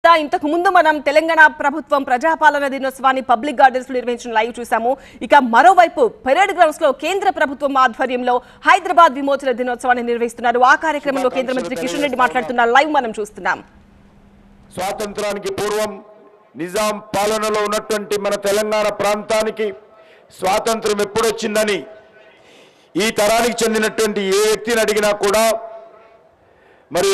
ఇంతకు ముందు మనం తెలంగాణ ప్రభుత్వం ప్రజాపాలన దినోత్సవాన్ని పబ్లిక్ గార్డెన్స్ లో నిర్వహించిన లైవ్ చూసాము ఇక మరోవైపు పెరేడ్ గ్రౌండ్స్ లో కేంద్ర ప్రభుత్వం ఆధ్వర్యంలో హైదరాబాద్ విమోచన దినోత్సవాన్ని నిర్వహిస్తున్నారు ఆ కార్యక్రమంలో కేంద్ర మంత్రి కిషన్ రెడ్డి మాట్లాడుతున్న లైవ్ మనం చూస్తున్నాం స్వాతంత్రానికి పూర్వం నిజాం పాలనలో ఉన్నటువంటి మన తెలంగాణ ప్రాంతానికి స్వాతంత్రం ఎప్పుడొచ్చిందని ఈ తరానికి చెందినటువంటి ఏ వ్యక్తిని అడిగినా కూడా మరి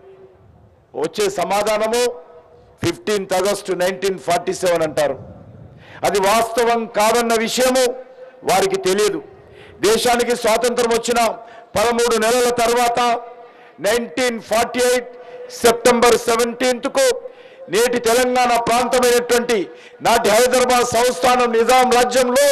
వచ్చే సమాధానము fifteenth August nineteen forty seven అంటారు అది వాస్తవం కాదన్న విషయము వారికి తెలియదు దేశానికి స్వాతంత్రం వచ్చిన పదమూడు నెలల తర్వాత నైన్టీన్ ఫార్టీ ఎయిట్ సెప్టెంబర్ సెవెంటీన్త్కు నేటి తెలంగాణ ప్రాంతమైనటువంటి నాటి హైదరాబాద్ సంస్థానం నిజాం రాజ్యంలో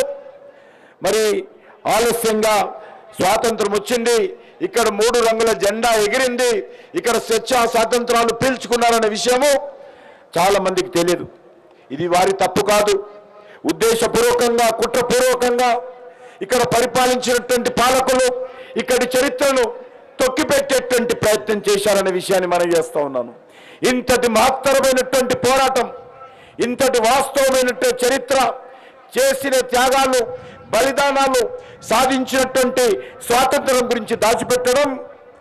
మరి ఆలస్యంగా స్వాతంత్రం వచ్చింది ఇక్కడ మూడు రంగుల జెండా ఎగిరింది ఇక్కడ స్వేచ్ఛ స్వాతంత్రాలు పీల్చుకున్నారనే విషయము చాలా మందికి తెలియదు ఇది వారి తప్పు కాదు ఉద్దేశపూర్వకంగా కుట్రపూర్వకంగా ఇక్కడ పరిపాలించినటువంటి పాలకులు ఇక్కడి చరిత్రను తొక్కిపెట్టేటువంటి ప్రయత్నం చేశారనే విషయాన్ని మనం చేస్తా ఉన్నాను ఇంతటి మహత్తరమైనటువంటి పోరాటం ఇంతటి వాస్తవమైనటువంటి చరిత్ర చేసిన త్యాగాలు బలిదానాలు సాధించినటువంటి స్వాతంత్రం గురించి దాచిపెట్టడం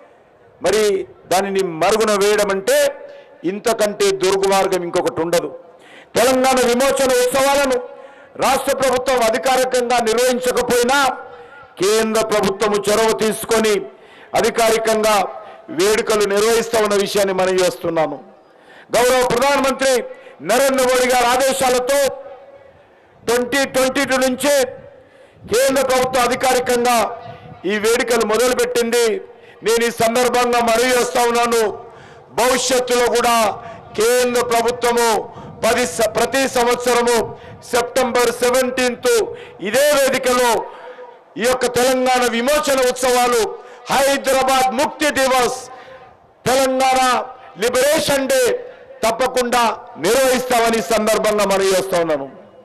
మరి దానిని మరుగున వేయడం అంటే ఇంతకంటే దుర్గమార్గం ఇంకొకటి ఉండదు తెలంగాణ విమోచన ఉత్సవాలను రాష్ట్ర ప్రభుత్వం అధికారికంగా నిర్వహించకపోయినా కేంద్ర ప్రభుత్వము చొరవ తీసుకొని అధికారికంగా వేడుకలు నిర్వహిస్తా ఉన్న విషయాన్ని మనం చేస్తున్నాను గౌరవ ప్రధానమంత్రి నరేంద్ర మోడీ గారి ఆదేశాలతో ట్వంటీ ట్వంటీ టూ నుంచి కేంద్ర ప్రభుత్వం అధికారికంగా ఈ వేడుకలు మొదలుపెట్టింది నేను ఈ సందర్భంగా మనవి చేస్తా ఉన్నాను భవిష్యత్తులో కూడా కేంద్ర ప్రభుత్వము పది స- ప్రతి సంవత్సరము సెప్టెంబర్ సెవెంటీన్త్ ఇదే వేదికలో ఈ యొక్క తెలంగాణ విమోచన ఉత్సవాలు హైదరాబాద్ ముక్తి దివస్ తెలంగాణ లిబరేషన్ డే తప్పకుండా నిర్వహిస్తామని ఈ సందర్భంగా మనవి చేస్తా ఉన్నాను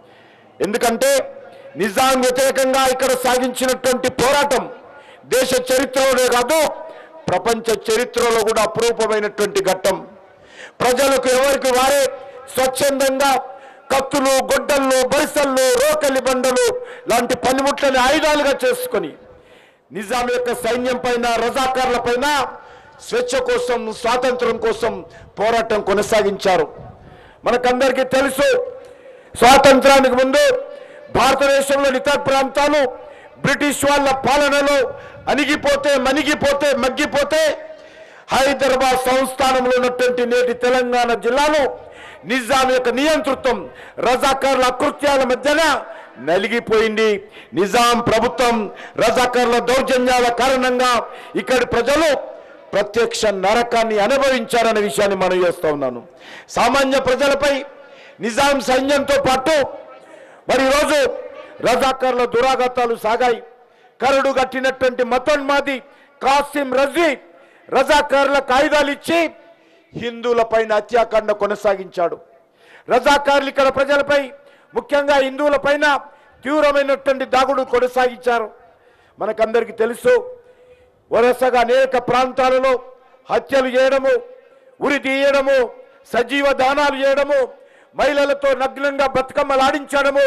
ఎందుకంటే నిజాం వ్యతిరేకంగా ఇక్కడ సాగించినటువంటి పోరాటం దేశ చరిత్రలోనే కాదు ప్రపంచ చరిత్రలో కూడా అపురూపమైనటువంటి ఘట్టం ప్రజలకు ఎవరికి వారే స్వచ్ఛందంగా కత్తులు గొడ్డళ్ళు బరిసళ్ళు రోకలి బండలు లాంటి పనిముట్లని ఆయుధాలుగా చేసుకొని నిజాం యొక్క సైన్యం పైన రజాకార్ల పైన స్వేచ్ఛ కోసం స్వాతంత్రం కోసం పోరాటం కొనసాగించారు మనకందరికీ తెలుసు స్వాతంత్రానికి ముందు భారతదేశంలోని ఇతర ప్రాంతాలు బ్రిటిష్ వాళ్ళ పాలనలో అణిగిపోతే మణిగిపోతే మగ్గిపోతే హైదరాబాద్ సంస్థానంలో ఉన్నటువంటి నేటి తెలంగాణ జిల్లాలో నిజాం యొక్క నియంతృత్వం రజాకార్ల అకృత్యాల మధ్యన నలిగిపోయింది నిజాం ప్రభుత్వం రజాకార్ల దౌర్జన్యాల కారణంగా ఇక్కడి ప్రజలు ప్రత్యక్ష నరకాన్ని అనుభవించారనే విషయాన్ని మనం చేస్తా ఉన్నాను సామాన్య ప్రజలపై నిజాం సైన్యంతో పాటు మరి ఈరోజు రజాకార్ల దురాఘాతాలు సాగాయి కరుడు కట్టినటువంటి మతోన్మాది కాసిం రజీ రజాకార్లకు ఆయుధాలు ఇచ్చి హిందువులపైన హత్యాకాండ కొనసాగించాడు రజాకార్లు ఇక్కడ ప్రజలపై ముఖ్యంగా హిందువులపైన తీవ్రమైనటువంటి దాగుడు కొనసాగించారు మనకందరికీ తెలుసు వరుసగా అనేక ప్రాంతాలలో హత్యలు చేయడము ఉరి తీయడము సజీవ దానాలు చేయడము మహిళలతో నగ్నంగా బతుకమ్మలు ఆడించడము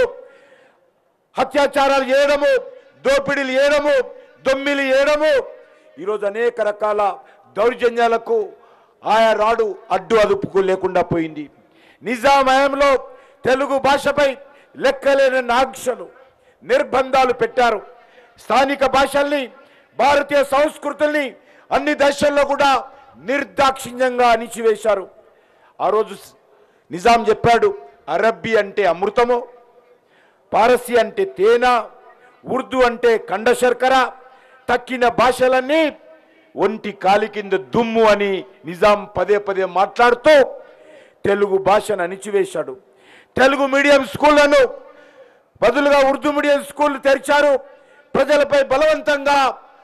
అత్యాచారాలు చేయడము దోపిడీలు చేయడము దొమ్మిలు చేయడము ఈరోజు అనేక రకాల దౌర్జన్యాలకు ఆయా రాడు అడ్డు అదుపుకు లేకుండా పోయింది నిజామయంలో తెలుగు భాషపై లెక్కలేని ఆంక్షలు నిర్బంధాలు పెట్టారు స్థానిక భాషల్ని భారతీయ సంస్కృతుల్ని అన్ని దశల్లో కూడా నిర్దాక్షిణ్యంగా అణిచివేశారు ఆ రోజు నిజాం చెప్పాడు అరబ్బీ అంటే అమృతము పారసీ అంటే తేనె ఉర్దూ అంటే కండ శర్కర తక్కిన భాషలన్నీ ఒంటి కాలి కింద దుమ్ము అని నిజాం పదే పదే మాట్లాడుతూ తెలుగు భాషను అణిచివేశాడు తెలుగు మీడియం స్కూళ్లను బదులుగా ఉర్దూ మీడియం స్కూళ్లు తెరిచారు ప్రజలపై బలవంతంగా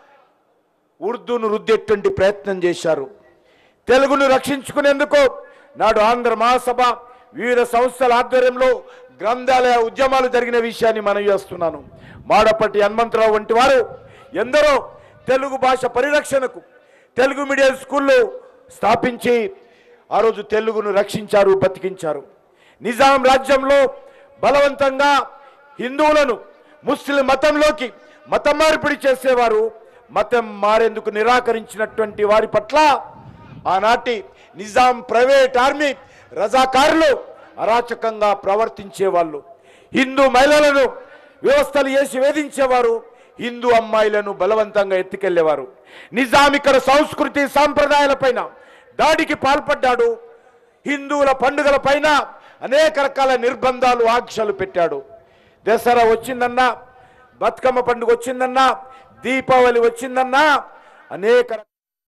ఉర్దూను రుద్దేటువంటి ప్రయత్నం చేశారు తెలుగును రక్షించుకునేందుకు నాడు ఆంధ్ర మహాసభ వివిధ సంస్థల ఆధ్వర్యంలో గ్రంథాలయ ఉద్యమాలు జరిగిన విషయాన్ని మనం చేస్తున్నాను మాడపట్టి హనుమంతరావు వంటి వారు ఎందరో తెలుగు భాష పరిరక్షణకు తెలుగు మీడియం స్కూళ్ళు స్థాపించి ఆ రోజు తెలుగును రక్షించారు బతికించారు నిజాం రాజ్యంలో బలవంతంగా హిందువులను ముస్లిం మతంలోకి మత మార్పిడి చేసేవారు మతం మారేందుకు నిరాకరించినటువంటి వారి పట్ల ఆనాటి నిజాం ప్రైవేట్ ఆర్మీ రజాకారులు అరాచకంగా ప్రవర్తించేవాళ్ళు హిందూ మహిళలను వ్యవస్థలు చేసి వేధించేవారు హిందూ అమ్మాయిలను బలవంతంగా ఎత్తుకెళ్లేవారు నిజామికర సంస్కృతి సాంప్రదాయాలపైన దాడికి పాల్పడ్డాడు హిందువుల పండుగల పైన అనేక రకాల నిర్బంధాలు ఆంక్షలు పెట్టాడు దసరా వచ్చిందన్నా బతుకమ్మ పండుగ వచ్చిందన్నా దీపావళి వచ్చిందన్నా అనేక రకాల